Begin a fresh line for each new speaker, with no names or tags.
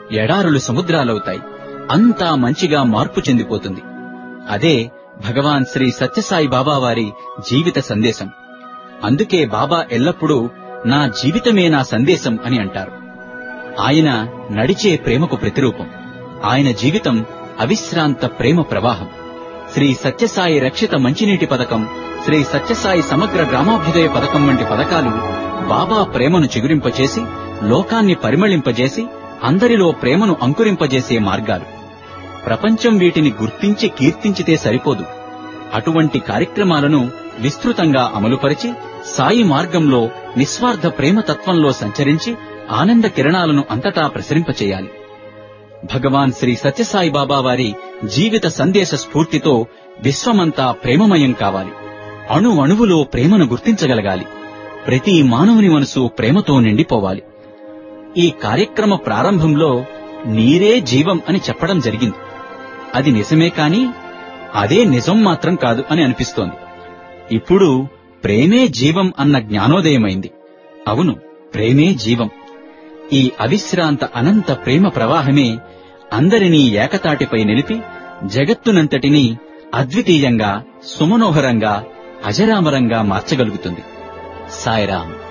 ఎడారులు సముద్రాలవుతాయి అంతా మంచిగా మార్పు చెందిపోతుంది అదే భగవాన్ శ్రీ సత్యసాయి బాబా వారి జీవిత సందేశం అందుకే బాబా ఎల్లప్పుడూ నా జీవితమే నా సందేశం అని అంటారు ఆయన నడిచే ప్రేమకు ప్రతిరూపం ఆయన జీవితం అవిశ్రాంత ప్రేమ ప్రవాహం శ్రీ సత్యసాయి రక్షిత మంచినీటి పథకం శ్రీ సత్యసాయి సమగ్ర గ్రామాభ్యుదయ పథకం వంటి పథకాలు బాబా ప్రేమను చిగురింపచేసి లోకాన్ని పరిమళింపజేసి అందరిలో ప్రేమను అంకురింపజేసే మార్గాలు ప్రపంచం వీటిని గుర్తించి కీర్తించితే సరిపోదు అటువంటి కార్యక్రమాలను విస్తృతంగా అమలుపరిచి సాయి మార్గంలో నిస్వార్థ ప్రేమ తత్వంలో సంచరించి ఆనంద కిరణాలను అంతటా ప్రసరింపచేయాలి భగవాన్ శ్రీ సత్యసాయి బాబా వారి జీవిత సందేశ స్ఫూర్తితో విశ్వమంతా ప్రేమమయం కావాలి అణు అణువులో ప్రేమను గుర్తించగలగాలి ప్రతి మానవుని మనసు ప్రేమతో నిండిపోవాలి ఈ కార్యక్రమ ప్రారంభంలో నీరే జీవం అని చెప్పడం జరిగింది అది నిజమే కాని అదే నిజం మాత్రం కాదు అని అనిపిస్తోంది ఇప్పుడు ప్రేమే జీవం అన్న జ్ఞానోదయమైంది అవును ప్రేమే జీవం ఈ అవిశ్రాంత అనంత ప్రేమ ప్రవాహమే అందరినీ ఏకతాటిపై నిలిపి జగత్తునంతటినీ అద్వితీయంగా సుమనోహరంగా అజరామరంగా మార్చగలుగుతుంది సాయిరాం